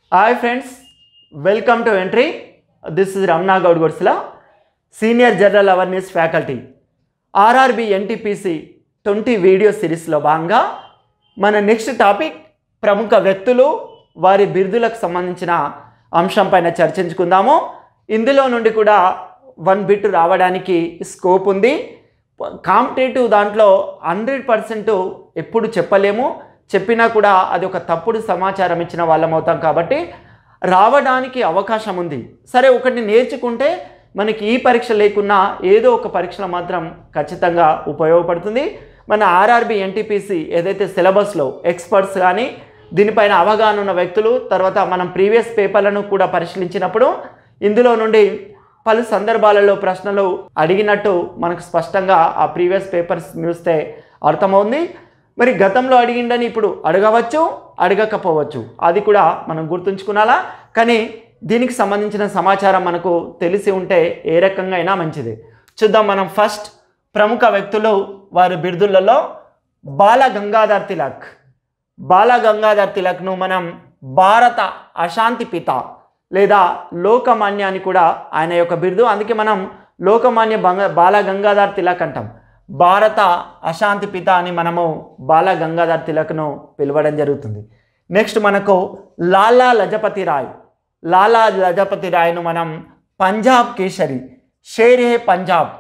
hi friends welcome to Entri this is Ramana Goud గుడ్స్లా senior general awareness faculty RRB NTPC twenty video సిరీస్లో భాగంగా మన next topic ప్రముఖ వ్యక్తులు వారి బిరుదులకు సంబంధించిన అంశం పైన చర్చించుకుందాము ఇందులో నుండి కూడా వన్ బిట్ రావడానికి స్కోప్ ఉంది కాంపిటేటివ్ దాంట్లో హండ్రెడ్ పర్సెంట్ ఎప్పుడు చెప్పలేము చెప్పినా కూడా అది ఒక తప్పుడు సమాచారం ఇచ్చిన వాళ్ళం అవుతాం కాబట్టి రావడానికి అవకాశం ఉంది సరే ఒకటి నేర్చుకుంటే మనకి ఈ పరీక్ష లేకున్నా ఏదో ఒక పరీక్షలో మాత్రం ఖచ్చితంగా ఉపయోగపడుతుంది మన ఆర్ఆర్బి ఎన్టీపీసీ ఏదైతే సిలబస్లో ఎక్స్పర్ట్స్ కానీ దీనిపైన అవగాహన ఉన్న వ్యక్తులు తర్వాత మనం ప్రీవియస్ పేపర్లను కూడా పరిశీలించినప్పుడు ఇందులో నుండి పలు సందర్భాలలో ప్రశ్నలు అడిగినట్టు మనకు స్పష్టంగా ఆ ప్రీవియస్ పేపర్స్ చూస్తే అర్థమవుతుంది మరి గతంలో అడిగిండని ఇప్పుడు అడగవచ్చు అడగకపోవచ్చు అది కూడా మనం గుర్తుంచుకునాలా కానీ దీనికి సంబంధించిన సమాచారం మనకు తెలిసి ఉంటే ఏ రకంగా అయినా మంచిది చూద్దాం మనం ఫస్ట్ ప్రముఖ వ్యక్తులు వారి బిరుదులలో బాల గంగాధర్ తిలక్ బాల గంగాధర్ తిలక్ను మనం భారత అశాంతి పిత లేదా లోకమాన్య అని కూడా ఆయన యొక్క బిరుదు అందుకే మనం లోకమాన్య బంగ బాల గంగాధర్ తిలక్ అంటాం భారత అశాంతి పిత అని మనము బాల గంగాధర్ తిలక్ను పిలవడం జరుగుతుంది నెక్స్ట్ మనకు లాలా లజపతి రాయ్ లాలా లజపతి రాయ్ను మనం పంజాబ్ కేసరి షేర్ ఏ పంజాబ్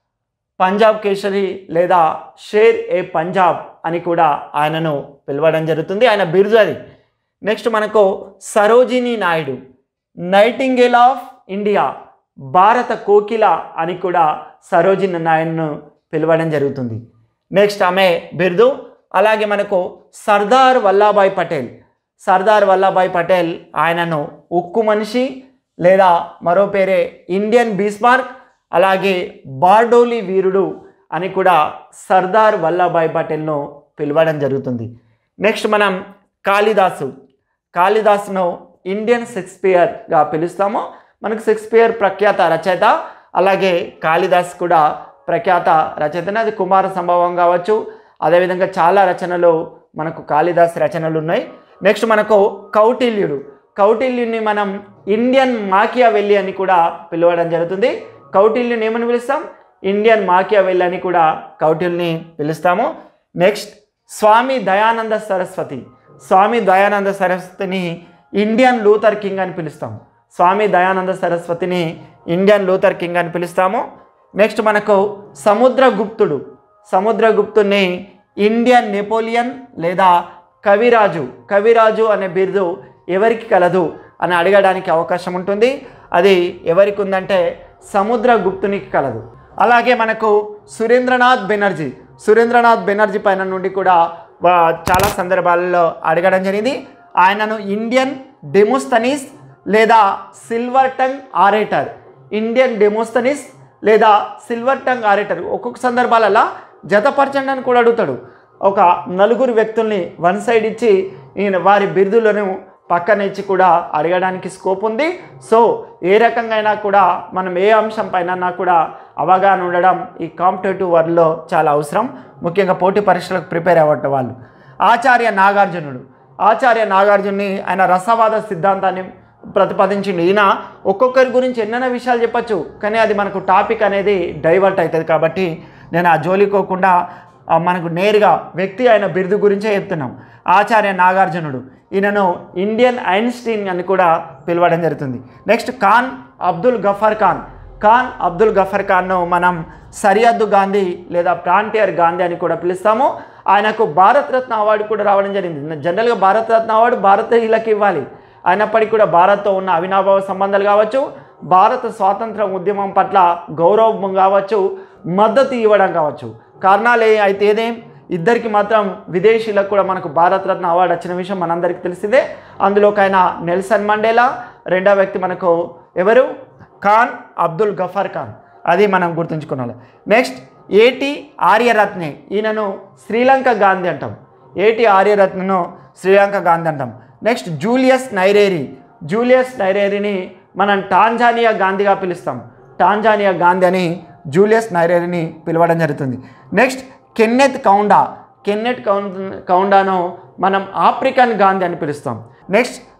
పంజాబ్ కేసరి లేదా షేర్ ఏ పంజాబ్ అని కూడా ఆయనను పిలవడం జరుగుతుంది ఆయన బిరుదు అది నెక్స్ట్ మనకు Sarojini Naidu nightingale of India భారత కోకిల అని కూడా సరోజిని నాయుడును పిలవడం జరుగుతుంది నెక్స్ట్ ఆమె బిరుదు అలాగే మనకు సర్దార్ వల్లాభాయ్ పటేల్ సర్దార్ వల్లభాయ్ పటేల్ ఆయనను ఉక్కు మనిషి లేదా మరో పేరే ఇండియన్ బీస్మార్క్ అలాగే బార్డోలి వీరుడు అని కూడా సర్దార్ వల్లభాయ్ పటేల్ను పిలవడం జరుగుతుంది నెక్స్ట్ మనం కాళిదాసు కాళిదాసును ఇండియన్ షేక్స్పియర్గా పిలుస్తాము మనకు షేక్స్పియర్ ప్రఖ్యాత రచయిత అలాగే కాళిదాస్ కూడా ప్రఖ్యాత రచయితనే అది కుమార సంభవం కావచ్చు అదేవిధంగా చాలా రచనలు మనకు కాళిదాస్ రచనలు ఉన్నాయి నెక్స్ట్ మనకు కౌటిల్యుడు కౌటిల్యుని మనం ఇండియన్ మాకియావెల్లి అని కూడా పిలవడం జరుగుతుంది కౌటిల్యుని ఏమని పిలుస్తాం ఇండియన్ మాకియావెల్లి అని కూడా కౌటిల్ని పిలుస్తాము నెక్స్ట్ స్వామి దయానంద సరస్వతి స్వామి దయానంద సరస్వతిని ఇండియన్ లూథర్ కింగ్ అని పిలుస్తాము స్వామి దయానంద సరస్వతిని ఇండియన్ లూథర్ కింగ్ అని పిలుస్తాము నెక్స్ట్ మనకు సముద్రగుప్తుడు సముద్రగుప్తుని ఇండియన్ నెపోలియన్ లేదా కవిరాజు కవిరాజు అనే బిరుదు ఎవరికి కలదు అని అడగడానికి అవకాశం ఉంటుంది అది ఎవరికి ఉందంటే సముద్రగుప్తునికి కలదు అలాగే మనకు సురేంద్రనాథ్ బెనర్జీ సురేంద్రనాథ్ బెనర్జీ పైన నుండి కూడా వా- చాలా సందర్భాలలో అడగడం జరిగింది ఆయనను ఇండియన్ డెమోస్తనీస్ లేదా silver tongue orator Indian Demosthenes లేదా సిల్వర్ టంగ్ ఆరేటర్ ఒక్కొక్క సందర్భాలలో జతపరచండి అని కూడా అడుగుతాడు ఒక నలుగురు వ్యక్తుల్ని వన్ సైడ్ ఇచ్చి ఈయన వారి బిరుదులను పక్కన ఇచ్చి కూడా అడగడానికి స్కోప్ ఉంది సో ఏ రకంగా అయినా కూడా మనం ఏ అంశం పైన కూడా అవగాహన ఉండడం ఈ కాంపిటేటివ్ వరల్డ్లో చాలా అవసరం ముఖ్యంగా పోటీ పరీక్షలకు ప్రిపేర్ అవ్వటం వాళ్ళు ఆచార్య నాగార్జునుడు ఆచార్య నాగార్జున్ని ఆయన రసవాద సిద్ధాంతాన్ని ప్రతిపాదించిండు ఈయన ఒక్కొక్కరి గురించి ఎన్నెన్నో విషయాలు చెప్పచ్చు కానీ అది మనకు టాపిక్ అనేది డైవర్ట్ అవుతుంది కాబట్టి నేను ఆ జోలికోకుండా ఆ, మనకు నేరుగా వ్యక్తి ఆయన బిరుదు గురించే చెప్తున్నాం ఆచార్య నాగార్జునుడు ఈయనను ఇండియన్ ఐన్స్టీన్ అని కూడా పిలవడం జరుగుతుంది నెక్స్ట్ ఖాన్ అబ్దుల్ గఫర్ ఖాన్ ఖాన్ అబ్దుల్ గఫర్ ఖాన్ను మనం సరిహద్దు గాంధీ లేదా ప్రాంటియర్ గాంధీ అని కూడా పిలుస్తాము ఆయనకు భారతరత్న అవార్డు కూడా రావడం జరిగింది జనరల్గా భారతరత్న అవార్డు భారతీయులకు ఇవ్వాలి అయినప్పటికీ కూడా భారత్తో ఉన్న అవినాభావ సంబంధాలు కావచ్చు భారత స్వాతంత్ర ఉద్యమం పట్ల గౌరవం కావచ్చు మద్దతు ఇవ్వడం కావచ్చు కారణాలు ఏ- అయితే ఏదేం ఇద్దరికి మాత్రం విదేశీలకు కూడా మనకు భారతరత్న అవార్డు వచ్చిన విషయం మనందరికీ తెలిసిందే అందులోకైనా నెల్సన్ మండేలా రెండో వ్యక్తి మనకు ఎవరు ఖాన్ అబ్దుల్ గఫర్ ఖాన్ అది మనం గుర్తుంచుకోవాలి నెక్స్ట్ ఏటి ఆర్యరత్నే ఈయనను శ్రీలంక గాంధీ అంటాం ఏటి ఆర్యరత్నను శ్రీలంక గాంధీ అంటాం నెక్స్ట్ జూలియస్ నైరేరి జూలియస్ నైరేరిని మనం టాంజానియా గాంధీగా పిలుస్తాం టాంజానియా గాంధీ అని జూలియస్ నైరేరిని పిలవడం జరుగుతుంది నెక్స్ట్ కెన్నెత్ కౌండా కెన్నెట్ కౌం కౌండాను మనం ఆఫ్రికన్ గాంధీ అని పిలుస్తాం నెక్స్ట్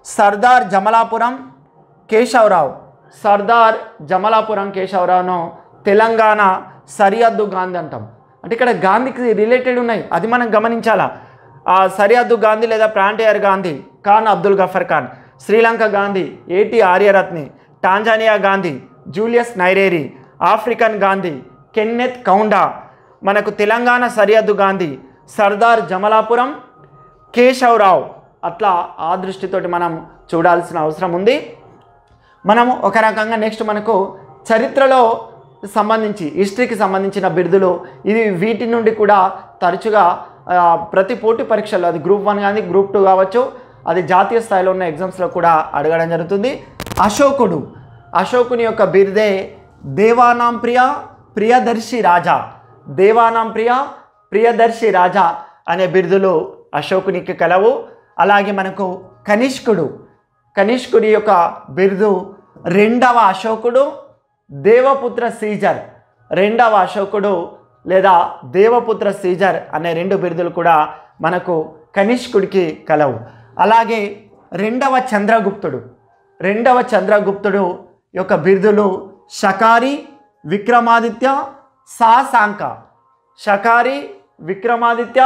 సర్దార్ జమలాపురం కేశవరావు సర్దార్ జమలాపురం కేశవరావును తెలంగాణ సరిహద్దు గాంధీ అంటాం అంటే ఇక్కడ గాంధీకి రిలేటెడ్ ఉన్నాయి అది మనం గమనించాలా ఆ సరిహద్దు గాంధీ లేదా frontier Gandhi Khan Abdul Ghaffar Khan Sri Lanka Gandhi AT Ariyaratne Tanzania Gandhi Julius Nyerere African Gandhi Kenneth Kaunda మనకు తెలంగాణ సరిహద్దు గాంధీ సర్దార్ జమలాపురం కేశవరావు అట్లా ఆ దృష్టితోటి మనం చూడాల్సిన అవసరం ఉంది మనము ఒక రకంగా నెక్స్ట్ మనకు చరిత్రలో సంబంధించి హిస్టరీకి సంబంధించిన బిరుదులు ఇది వీటి నుండి కూడా తరచుగా ఆ, ప్రతి పోటీ పరీక్షల్లో అది గ్రూప్ వన్ కానీ గ్రూప్ టూ కావచ్చు అది జాతీయ స్థాయిలో ఉన్న ఎగ్జామ్స్లో కూడా అడగడం జరుగుతుంది అశోకుడు అశోకుని యొక్క బిరుదే దేవానాం ప్రియ ప్రియదర్శి రాజా దేవానాం ప్రియ ప్రియదర్శి రాజా అనే బిరుదులు అశోకునికి కలవు అలాగే మనకు కనిష్కుడు కనిష్కుడి యొక్క బిరుదు రెండవ అశోకుడు దేవపుత్ర సీజర్ రెండవ అశోకుడు లేదా దేవపుత్ర సీజర్ అనే రెండు బిరుదులు కూడా మనకు కనిష్కుడికి కలవు అలాగే రెండవ చంద్రగుప్తుడు రెండవ చంద్రగుప్తుడు యొక్క బిరుదులు షకారి విక్రమాదిత్య సాశాంక షకారి విక్రమాదిత్య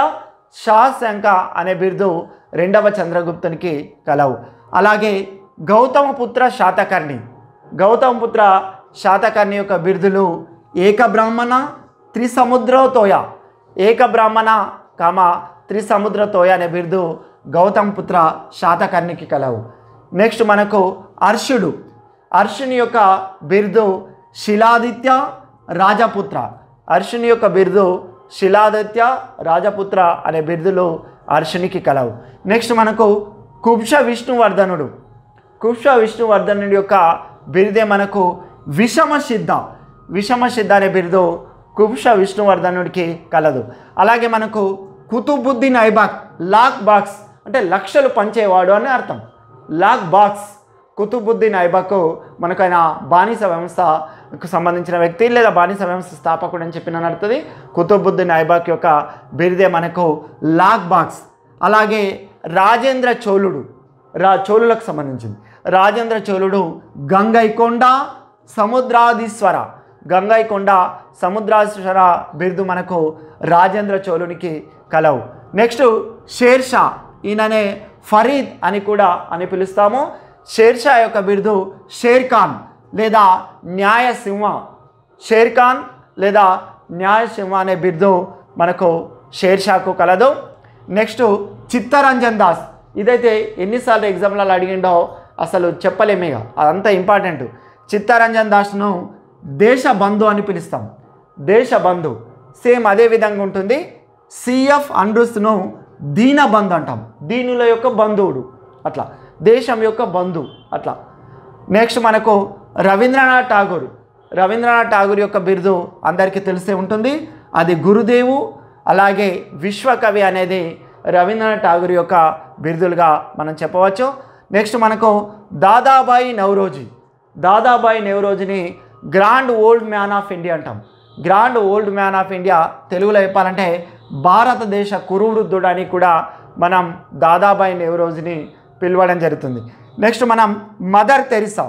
షాశంక అనే బిరుదు రెండవ చంద్రగుప్తునికి కలవు అలాగే గౌతమపుత్ర శాతకర్ణి గౌతమపుత్ర శాతకర్ణి యొక్క బిరుదులు ఏక బ్రాహ్మణ త్రిసముద్రతోయ ఏక బ్రాహ్మణ కామ త్రిసముద్రతోయ అనే బిరుదు గౌతమపుత్ర శాతకర్ణికి కలవు నెక్స్ట్ మనకు అర్షుడు అర్షుని యొక్క బిరుదు శిలాదిత్య రాజపుత్ర అర్షుని యొక్క బిరుదు శిలాదిత్య రాజపుత్ర అనే బిరుదులు అర్షునికి కలవు నెక్స్ట్ మనకు కుబ్ష విష్ణువర్ధనుడు కుబ్ష విష్ణువర్ధనుడి యొక్క బిరుదే మనకు విషమ సిద్ధ విషమ సిద్ధ అనే బిరుదు కుబ్ష విష్ణువర్ధనుడికి కలదు అలాగే మనకు కుతుబుద్దీన్ ఐబాక్ లాక్ బాక్స్ అంటే లక్షలు పంచేవాడు అని అర్థం లాక్ బాక్స్ కుతుబుద్దీన్ ఐబాకు మనకు ఆయన బానిస వ్యవస్థకు సంబంధించిన వ్యక్తి లేదా బానిస వ్యవస్థ స్థాపకుడు అని చెప్పిన నడుతుంది కుతుబుద్దీన్ ఐబాక్ యొక్క బిరుదే మనకు లాక్ బాక్స్ అలాగే రాజేంద్ర చోళుడు రా చోళులకు సంబంధించింది రాజేంద్ర చోళుడు గంగైకొండ సముద్రాధీశ్వర గంగైకొండ సముద్రాధీశ్వర బిరుదు మనకు రాజేంద్ర చోళునికి కలవు నెక్స్ట్ షేర్షా ఈయననే ఫరీద్ అని కూడా అని పిలుస్తాము షేర్షా యొక్క బిరుదు షేర్ ఖాన్ లేదా న్యాయసింహ షేర్ ఖాన్ లేదా న్యాయసింహ అనే బిరుదు మనకు షేర్షాకు కలదు నెక్స్ట్ చిత్తరంజన్ దాస్ ఇదైతే ఎన్నిసార్లు ఎగ్జామ్లలో అడిగిండో అసలు చెప్పలేమేక అదంతా ఇంపార్టెంట్ చిత్తరంజన్ దాస్ను దేశ బంధు అని పిలుస్తాం దేశ బంధు సేమ్ అదే విధంగా ఉంటుంది సిఎఫ్ అండ్రూస్ను దీన బంధు అంటాం దీనుల యొక్క బంధువుడు అట్లా దేశం యొక్క బంధు అట్లా నెక్స్ట్ మనకు రవీంద్రనాథ్ ఠాగూర్ రవీంద్రనాథ్ ఠాగూర్ యొక్క బిరుదు అందరికీ తెలిసే ఉంటుంది అది గురుదేవు అలాగే విశ్వకవి అనేది రవీంద్రనాథ్ ఠాగూర్ యొక్క బిరుదులుగా మనం చెప్పవచ్చు నెక్స్ట్ మనకు దాదాబాయి నవరోజీ దాదాబాయి నెవరోజీని grand old man of India అంటాం grand old man of India తెలుగులో చెప్పాలంటే భారతదేశ కురువృద్ధుడు అని కూడా మనం దాదాబాయి నెవరోజీని పిలవడం జరుగుతుంది నెక్స్ట్ మనం మదర్ తెరిసా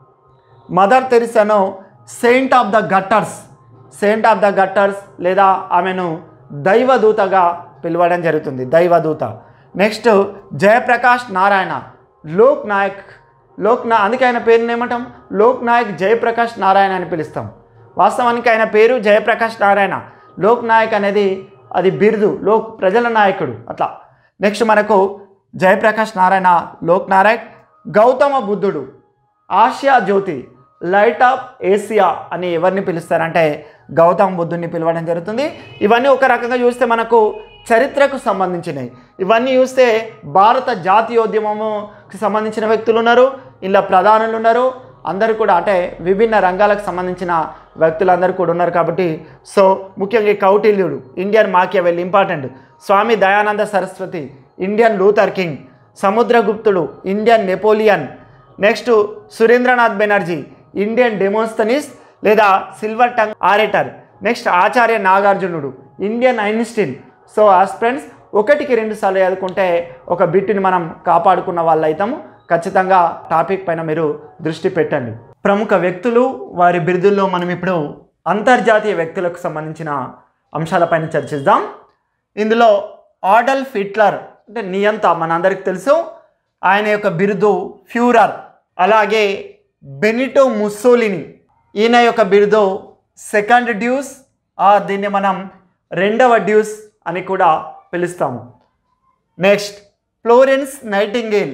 మదర్ తెరిసాను saint of the gutters saint of the gutters లేదా ఆమెను దైవదూతగా పిలవడం జరుగుతుంది దైవదూత నెక్స్ట్ జయప్రకాష్ నారాయణ లోక్ నాయక్ లోక్ నా అందుకే ఆయన పేరుని ఏమంటాం లోక్ నాయక్ జయప్రకాష్ నారాయణ అని పిలుస్తాం వాస్తవానికి ఆయన పేరు జయప్రకాష్ నారాయణ లోక్ నాయక్ అనేది అది బిరుదు లోక్ ప్రజల నాయకుడు అట్లా నెక్స్ట్ మనకు జయప్రకాష్ నారాయణ లోక్ నాయక్ గౌతమ బుద్ధుడు Asia Jyoti light of Asia అని ఎవరిని పిలుస్తారంటే గౌతమ బుద్ధుడిని పిలవడం జరుగుతుంది ఇవన్నీ ఒక రకంగా చూస్తే మనకు చరిత్రకు సంబంధించినవి ఇవన్నీ చూస్తే భారత జాతీయోద్యమముకి సంబంధించిన వ్యక్తులు ఉన్నారు ఇలా ప్రధానులు ఉన్నారు అందరూ కూడా అంటే విభిన్న రంగాలకు సంబంధించిన వ్యక్తులందరూ కూడా ఉన్నారు కాబట్టి సో ముఖ్యంగా ఈ కౌటిల్యుడు Indian Machiavelli important Swami Dayananda Saraswati Indian Luther King సముద్రగుప్తుడు Indian Napoleon next Surendranath Banerjee Indian Demosthenes లేదా silver tongue orator next Acharya నాగార్జునుడు Indian Einstein so as friends ఒకటికి రెండు సార్లు చదువుకుంటే ఒక బిట్టుని మనం కాపాడుకున్న వాళ్ళు అవుతాము ఖచ్చితంగా టాపిక్ పైన మీరు దృష్టి పెట్టండి ప్రముఖ వ్యక్తులు వారి బిరుదుల్లో మనం ఇప్పుడు అంతర్జాతీయ వ్యక్తులకు సంబంధించిన అంశాలపైన చర్చిద్దాం ఇందులో ఆడల్ఫ్ హిట్లర్ అంటే నియంత మనందరికి తెలుసు ఆయన యొక్క బిరుదు ఫ్యూరర్ అలాగే బెనిటో ముస్సోలిని ఈయన యొక్క బిరుదు సెకండ్ డ్యూస్ ఆర్ దీన్ని మనం రెండవ డ్యూస్ అని కూడా పిలుస్తాము next Florence Nightingale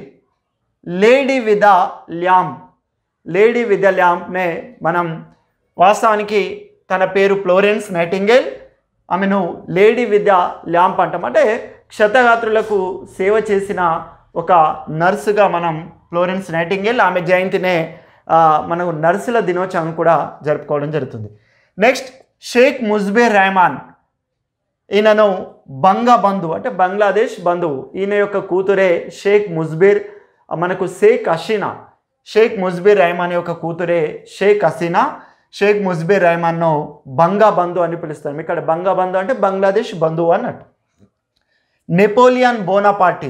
lady with the lamp lady with the ల్యాంప్నే మనం వాస్తవానికి తన పేరు ఫ్లోరెన్స్ నైటింగేల్ ఆమెను లేడీ విద్య ల్యాంప్ అంటాం అంటే క్షతగాత్రులకు సేవ చేసిన ఒక నర్సుగా మనం ఫ్లోరెన్స్ నైటింగేల్ ఆమె జయంతినే ఆ, మనం నర్సుల దినోత్సవం కూడా జరుపుకోవడం జరుగుతుంది నెక్స్ట్ షేక్ ముజ్బేర్ రెహమాన్ ఈయనను బంగా బంధు అంటే బంగ్లాదేశ్ బంధువు ఈయన యొక్క కూతురే షేక్ ముజ్బీర్ మనకు షేక్ హసీనా షేక్ ముజ్బీర్ రెహమాన్ యొక్క కూతురే షేక్ హసీనా షేక్ ముజ్బీర్ రెహమాన్ను బంగా బంధు అని పిలుస్తారు ఇక్కడ బంగా బంధు అంటే బంగ్లాదేశ్ బంధువు అన్నట్టు నెపోలియన్ బోనాపార్టీ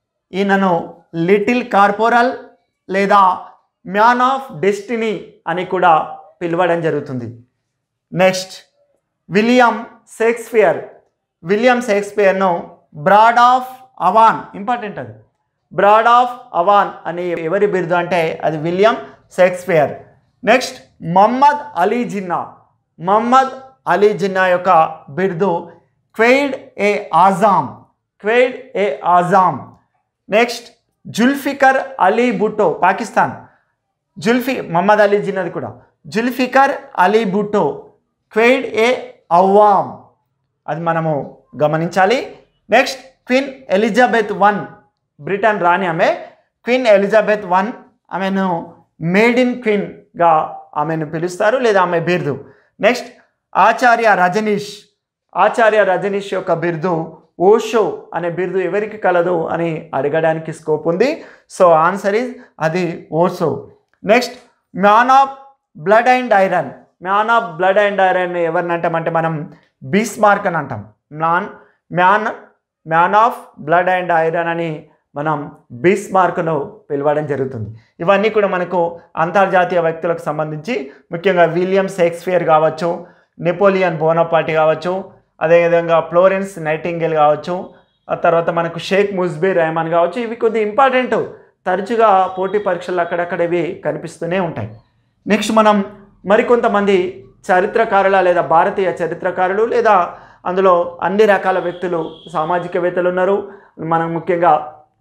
ఈయనను లిటిల్ కార్పొరల్ లేదా మ్యాన్ ఆఫ్ డెస్టినీ అని కూడా పిలవడం జరుగుతుంది నెక్స్ట్ విలియం షేక్స్పియర్ విలియం షేక్స్పియర్ను బ్రాడ్ ఆఫ్ అవాన్ ఇంపార్టెంట్ అది బ్రాడ్ ఆఫ్ అవాన్ అని ఎవరి బిరుదు అంటే అది William Shakespeare next Muhammad Ali Jinnah Muhammad Ali Jinnah యొక్క బిరుదు క్వెయిడ్ ఏ ఆజామ్ క్వెయిడ్ ఏ ఆజామ్ నెక్స్ట్ జుల్ఫికర్ అలీ భుట్టో పాకిస్తాన్ జుల్ఫి మహమ్మద్ అలీ జిన్నది కూడా జుల్ఫికర్ అలీ భుట్టో క్వెయిడ్ ఏ అవ్వామ్ అది మనము గమనించాలి next queen Elizabeth one Britain రాణి ఆమె క్వీన్ ఎలిజబెత్ వన్ ఆమెను మేడ్ ఇన్ క్వీన్గా ఆమెను పిలుస్తారు లేదా ఆమె బిరుదు నెక్స్ట్ ఆచార్య రజనీష్ ఆచార్య రజనీష్ యొక్క బిరుదు ఓషో అనే బిరుదు ఎవరికి కలదు అని అడగడానికి స్కోప్ ఉంది సో ఆన్సర్ ఈజ్ అది Osho next man of blood and iron man of blood and iron ఎవరిని అంటామంటే మనం బీస్మార్క్ అని అంటాం man man man of blood and iron అని మనం బీస్మార్క్ను పిలవడం జరుగుతుంది ఇవన్నీ కూడా మనకు అంతర్జాతీయ వ్యక్తులకు సంబంధించి ముఖ్యంగా విలియం షేక్స్పియర్ కావచ్చు నెపోలియన్ బోనపాటి కావచ్చు అదేవిధంగా ఫ్లోరెన్స్ నైటింగేల్ కావచ్చు ఆ తర్వాత మనకు షేక్ ముజ్బీర్ రెహమాన్ కావచ్చు ఇవి కొద్ది ఇంపార్టెంట్ తరచుగా పోటీ పరీక్షలు అక్కడక్కడ ఇవి కనిపిస్తూనే ఉంటాయి నెక్స్ట్ మనం మరికొంతమంది చరిత్రకారుల లేదా భారతీయ చరిత్రకారులు లేదా అందులో అన్ని రకాల వ్యక్తులు సామాజికవేత్తలు ఉన్నారు మనం ముఖ్యంగా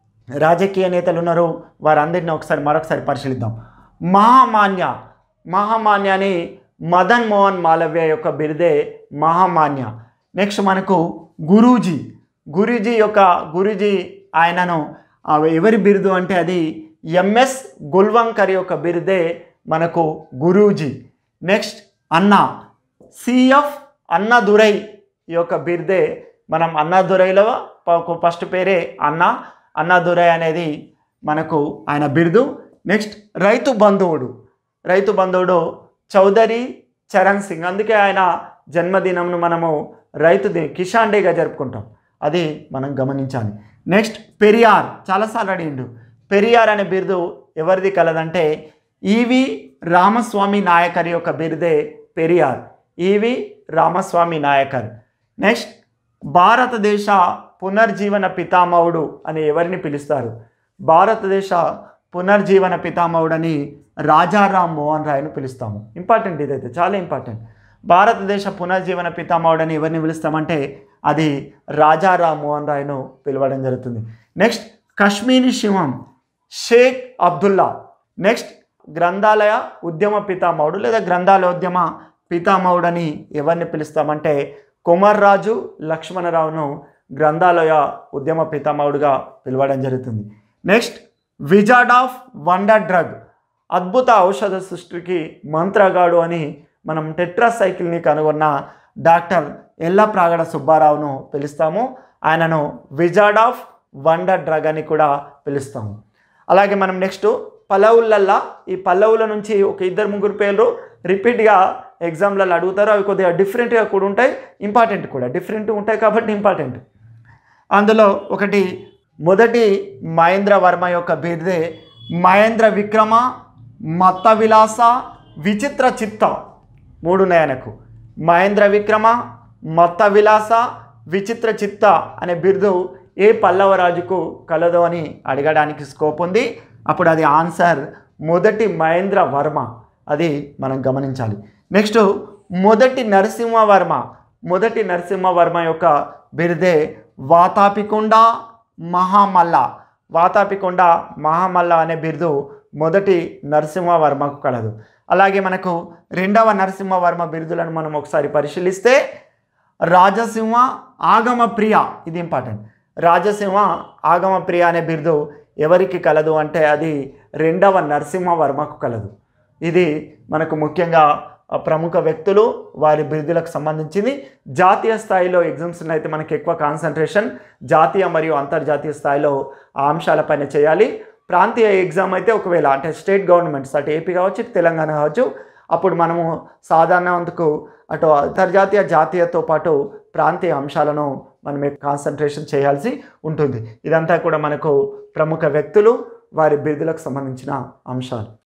రాజకీయ నేతలు ఉన్నారు వారందరిని ఒకసారి మరొకసారి పరిశీలిద్దాం మహామాన్య మహామాన్య అని మదన్ మోహన్ మాలవ్య యొక్క బిరుదే మహామాన్య నెక్స్ట్ మనకు గురూజీ గురూజీ యొక్క గురూజీ ఆయనను ఆ ఎవరి బిరుదు అంటే అది ఎంఎస్ గుల్వంకర్ యొక్క బిరుదే మనకు గురూజీ నెక్స్ట్ అన్న సిఎఫ్ అన్నదురై ఈ యొక్క బిరుదే మనం అన్నదురైలో ప- ఫస్ట్ పేరే అన్న అన్నదురై అనేది మనకు ఆయన బిరుదు నెక్స్ట్ రైతు బంధువుడు రైతు బంధువుడు చౌదరి చరణ్ సింగ్ అందుకే ఆయన జన్మదినంను మనము రైతు దిన కిషాన్ డేగా జరుపుకుంటాం అది మనం గమనించాలి నెక్స్ట్ పెరియార్ చాలాసార్లు అడిగిండు పెరియార్ అనే బిరుదు ఎవరిది కలదంటే ఈవి రామస్వామి నాయకర్ యొక్క బిరుదే పెరియార్ ఈవి రామస్వామి నాయకర్ నెక్స్ట్ భారతదేశ పునర్జీవన పితామహుడు అని ఎవరిని పిలుస్తారు భారతదేశ పునర్జీవన పితామహుడని రాజారాం మోహన్ రాయ్ను పిలుస్తాము ఇంపార్టెంట్ ఇదైతే చాలా ఇంపార్టెంట్ భారతదేశ పునర్జీవన పితామహుడని ఎవరిని పిలుస్తామంటే అది రాజారాం మోహన్ రాయ్ను పిలవడం జరుగుతుంది నెక్స్ట్ కశ్మీరీ సింహం షేక్ అబ్దుల్లా నెక్స్ట్ గ్రంథాలయ ఉద్యమ పితామహుడు లేదా గ్రంథాలయ ఉద్యమ పితామహుడని ఎవరిని పిలుస్తామంటే కుమార్రాజు లక్ష్మణరావును గ్రంథాలయ ఉద్యమ పితామహుడుగా పిలవడం జరుగుతుంది next wizard of wonder drug అద్భుత ఔషధ సృష్టికి మంత్రగాడు అని మనం టెట్రాసైకిల్ని కనుగొన్న డాక్టర్ ఎల్లప్రాగడ సుబ్బారావును పిలుస్తాము ఆయనను విజార్డ్ ఆఫ్ వండర్ డ్రగ్ అని కూడా పిలుస్తాము అలాగే మనం నెక్స్ట్ పల్లవులల్లా ఈ పల్లవుల నుంచి ఒక ఇద్దరు ముగ్గురు పేర్లు రిపీట్గా ఎగ్జామ్లలో అడుగుతారు అవి కొద్దిగా డిఫరెంట్గా కూడా ఉంటాయి ఇంపార్టెంట్ కూడా డిఫరెంట్ ఉంటాయి కాబట్టి ఇంపార్టెంట్ అందులో ఒకటి మొదటి మహేంద్ర వర్మ యొక్క బిరుదే మహేంద్ర విక్రమ మత్త విలాస విచిత్ర చిత్త మూడు ఉన్నాయి ఆయనకు మహేంద్ర విక్రమ మత్త విలాస విచిత్ర చిత్త అనే బిరుదు ఏ పల్లవరాజుకు కలదు అని అడగడానికి స్కోప్ ఉంది అప్పుడు అది ఆన్సర్ మొదటి మహేంద్ర వర్మ అది మనం గమనించాలి నెక్స్ట్ మొదటి నరసింహవర్మ మొదటి నరసింహవర్మ యొక్క బిరుదే వాతాపికొండ మహామల్ల వాతాపికొండ మహామల్ల అనే బిరుదు మొదటి నరసింహవర్మకు కలదు అలాగే మనకు రెండవ నరసింహవర్మ బిరుదులను మనం ఒకసారి పరిశీలిస్తే రాజసింహ ఆగమ ప్రియ ఇది ఇంపార్టెంట్ రాజసింహ ఆగమ ప్రియ అనే బిరుదు ఎవరికి కలదు అంటే అది రెండవ నరసింహవర్మకు కలదు ఇది మనకు ముఖ్యంగా ఆ, ప్రముఖ వ్యక్తులు వారి బిరుదులకు సంబంధించింది జాతీయ స్థాయిలో ఎగ్జామ్స్లో అయితే మనకి ఎక్కువ కాన్సన్ట్రేషన్ జాతీయ మరియు అంతర్జాతీయ స్థాయిలో ఆ అంశాలపైన చేయాలి ప్రాంతీయ ఎగ్జామ్ అయితే ఒకవేళ అంటే స్టేట్ గవర్నమెంట్స్ అటు ఏపీ కావచ్చు ఇటు తెలంగాణ కావచ్చు అప్పుడు మనము సాధారణంతకు అటు అంతర్జాతీయ జాతీయతో పాటు ప్రాంతీయ అంశాలను మనం కాన్సన్ట్రేషన్ చేయాల్సి ఉంటుంది ఇదంతా కూడా మనకు ప్రముఖ వ్యక్తులు వారి బిరుదులకు సంబంధించిన అంశాలు